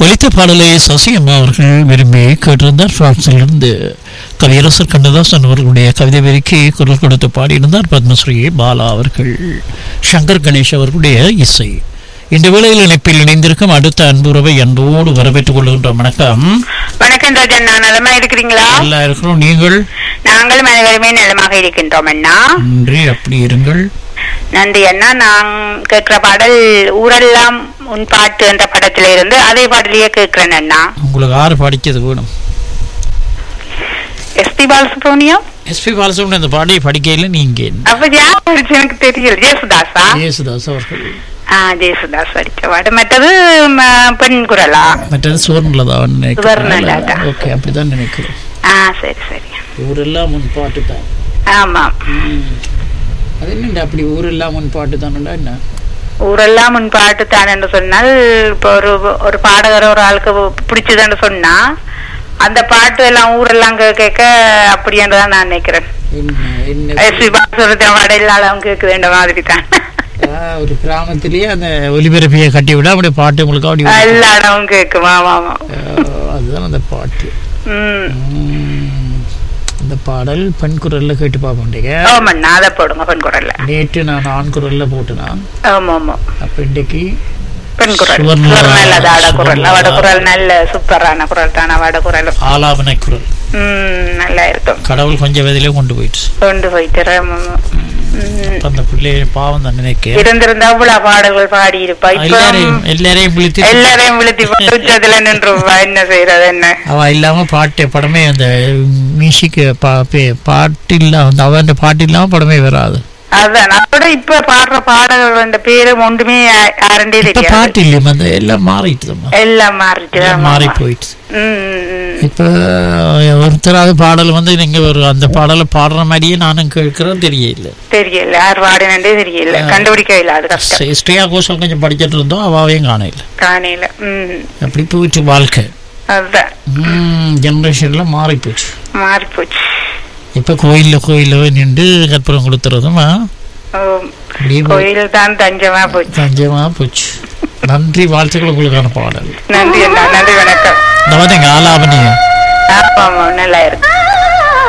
ஒலித்த பாடலை சசியம்மா அவர்கள் விரும்பி கேட்டிருந்தார் பிரான்சிலிருந்து கவியரசர் கண்ணதாசன் அவர்களுடைய கவிதை வரிக்கு குரல் கொடுத்து பாடியிருந்தார் பத்மஸ்ரீ பாலா அவர்கள் சங்கர் கணேஷ் அவர்களுடைய இசை இந்த வேளையில் இணைப்பில் இணைந்திருக்கும் அடுத்த அன்புறவை அன்போடு வரவேற்றுக் கொள்கின்றோம் வணக்கம் வணக்கம் ராஜண்ணா நலமா இருக்கிறீங்களா நல்லா இருக்கிறோம் நீங்கள் நாங்களும் அனைவருமே நலமாக இருக்கின்றோம் அண்ணா நன்றி அப்படி இருங்கள் நன்றி அண்ணா நான் கேட்கிற பாடல் ஊரெல்லாம் உன் பாட்டு என்ற படத்தில இருந்து அதே பாடலையே கேட்கிறேன் அண்ணா உங்களுக்கு ஆறு படிக்கிறது வேணும் எஸ்பி பாலசுப்ரமணியம் எஸ்பி பாலசுப்ரமணியம் அந்த பாடியை படிக்கையில் நீங்க அப்ப யார் படிச்சு எனக்கு தெரியல ஜேசுதாஸா இயேசுதாஸ் அவர்கள் ஆ ஜேசுதாஸ் படிச்ச பாடு மற்றது ம, பெண் குரலா மற்றது சுவர்ணலதான் சுவர்ணலதா. ஓகே அப்படிதான் நினைக்கிறேன் ஆ சரி சரி ஊரெல்லாம் முன் பாட்டு தான் ஆமாம் அது என்னண்டா அப்படி ஊரெல்லாம் முன் பாட்டு தானடா என்ன ஊரெல்லாம் முன் பாட்டு தான் என்று சொன்னால் இப்போ ஒரு ஒரு பாடகர் ஒரு ஆளுக்கு பிடிச்சதுன்னு சொன்னா அந்த பாட்டு எல்லாம் ஊரெல்லாம் கே- கேட்க அப்படி என்றுதான் நான் நினைக்கிறேன் என்ன என்ன எஸ்பி பாசுரத்தை வடையிலாலும் கேட்குதுன்ற மாதிரி தான் ஆ, ஒரு கிராமத்திலேயே அந்த ஒலிபரப்பியை கட்டி விட அப்படியே பாட்டு உங்களுக்கு அப்படி வரும். எல்லா இடமும் கேட்கும் ஆமா ஆமா ஆ, அதுதான் அந்த பாட்டு ம் ம், அந்த பாடல் பெண் குரல்ல கேட்டு பார்ப்போம் ஆமாண்ணா அதை போடுங்க பெண் குரல்ல நேற்று நான் ஆண் குரல்ல போட்டுனா ஆமா ஆமா அப்ப இன்றைக்கு பெண் குரல் சுவர்ண- சுவர்ணலதா அட குரல் சுவர்ணலதா. அவட குரல் நல்ல சூப்பரான குரல் தான் அவட குரல் ஆலாபனை குரல் ம் நல்லா இருக்கும் கடவுள் கொஞ்சம் வயதிலே கொண்டு போயிடுச்சு கொண்டு போயிட்டு ஆமா, ஆமா. ம். அப்ப அந்த பிள்ளைய பாவம் தான் நினைக்க இருந்திருந்தா அவ்வளவு பாடல்கள் பாடி இருப்பா இப்ப எல்லாரையும் எல்லாரையும் விழித்து எல்லாரையும் விழுத்தி உச்சத்துல நின்றுவா என்ன செய்யறது என்ன அவ இல்லாம பாட்டு படமே அந்த மியூசிக் பாட்டு இல்ல அந்த அவன் பாட்டு இல்லாம படமே வராது அதான் அதோட இப்ப பாடுற பாடல்கள் அந்த பேரு ஒன்றுமே யா- யாருண்டே இப்ப தெரியாது பாட்டு இல்லையம்மா அந்த எல்லாம் மாறிட்டுதம்மா எல்லாம் மாறிட்டு எல்லாம் ஆமா, மாறி ஆமா. போயிடுச்சு ம், ம், ம். இப்ப ஒருத்தராவது பாடல் வந்து நீங்க ஒரு அந்த பாடலை பாடுற மாதிரியே நானும் கேட்கிறோம் தெரியல தெரியல யார் பாடினே தெரியல கண்டுபிடிக்க இல்ல அது கஷ்டம் ஸ்ரேயா கோஷம் கொஞ்சம் படிச்சிட்டு இருந்தோம் அவாவையும் காணையில காணையில ம் அப்படி போயிட்டு வாழ்க்கை அதுதான் ஜெனரேஷன்ல மாறி போச்சு மாறி போச்சு இப்ப கோயில்ல கோயில்ல நின்று கற்பூரம் கொடுத்துறதுமா ஓ, அப்படியே போய் கோயில் தான் தஞ்சமா போச்சு தஞ்சமா போச்சு நன்றி வாழ்த்துக்கள் உங்களுக்கான பாடல் நன்றி அண்ணா நன்றி வணக்கம் இந்த மாதிரி எங்க ஆலாபனியம் ஆமா ஆமா நல்லா இருக்கு